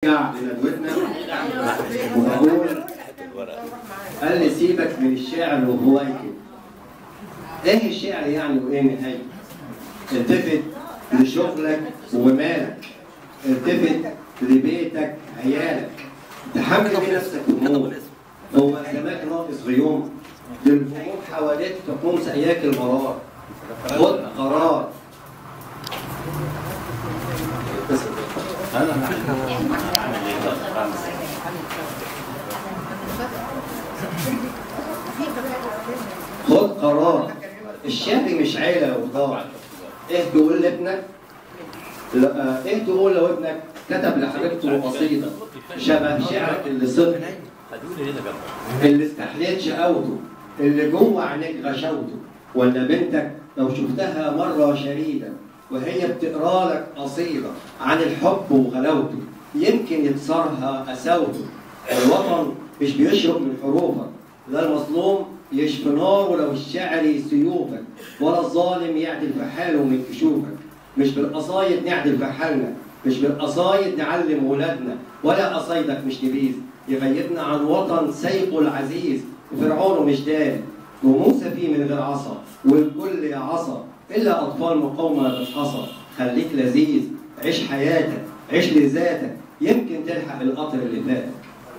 لندوتنا وبقول قال لي سيبك من الشعر وهو يكتب ايه الشعر يعني وايه نهايته التفت لشغلك ومالك التفت لبيتك عيالك تحمل بنفسك هموم هو زمانك ناقص غيوم للهموم حواليك تقوم سياك المرار خد قرار خد قرار الشعر مش عيلة وضاع ايه تقول لابنك لا، آه، ايه تقول لو ابنك كتب لحبيبته قصيدة شبه شعرك اللي صدق اللي استحليت شقاوته اللي جوه عينيك غشوته ولا بنتك لو شفتها مرة شريدة وهي بتقرا لك قصيدة عن الحب وغلاوته يمكن يكسرها قساوته الوطن مش بيشرب من حروفك لا المظلوم يشفي ناره لو الشعر سيوفك ولا الظالم يعدل في حاله من كشوفك مش بالقصايد نعدل في حالنا مش بالقصايد نعلم ولادنا ولا قصايدك مش نبيذ يغيبنا عن وطن سيقه العزيز وفرعونه مش داري وموسى فيه من غير عصا والكل يا عصا الا اطفال مقاومه بالحصى خليك لذيذ عيش حياتك عيش لذاتك يمكن تلحق القطر اللي فاتك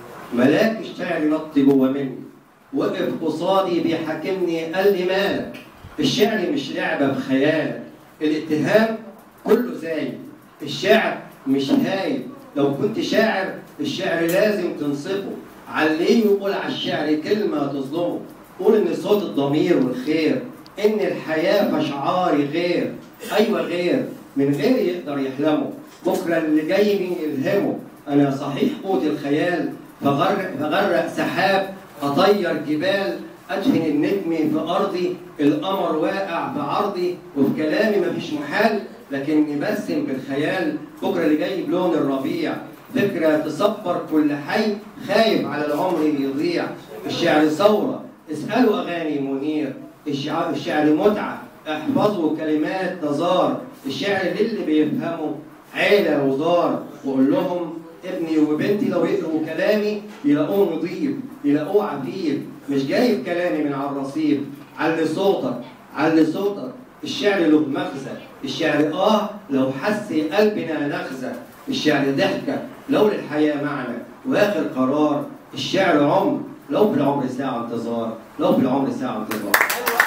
ملاك الشعر نط جوه مني وقف قصادي بيحاكمني قال لي مالك الشعر مش لعبه بخيالك الاتهام كله زايد الشعر مش هايل لو كنت شاعر الشعر لازم تنصفه عليه يقول على الشعر كلمة تظلمه قول إن صوت الضمير والخير إن الحياة فشعاري غير أيوة غير من غير يقدر يحلمه بكرة اللي جاي مين يلهمه أنا صحيح قوت الخيال فغرق, فغرق سحاب أطير جبال أدفن النجم في أرضي القمر واقع في عرضي وفي كلامي مفيش محال لكني برسم بالخيال بكرة اللي جاي بلون الربيع فكرة تصبر كل حي خايف على العمر يضيع الشعر ثورة اسألوا أغاني منير الشعر, الشعر متعة احفظوا كلمات نزار الشعر للي بيفهموا عيلة وزار وقول لهم ابني وبنتي لو يقروا كلامي يلاقوه نظيف يلاقوه عفيف مش جايب كلامي من على الرصيف علي صوتك علي صوتك الشعر له مغزى الشعر اه لو حس قلبنا نغزى الشعر ضحكة لو للحياة معنى واخر قرار الشعر عمر لو في العمر ساعة انتظار لو في العمر ساعة انتظار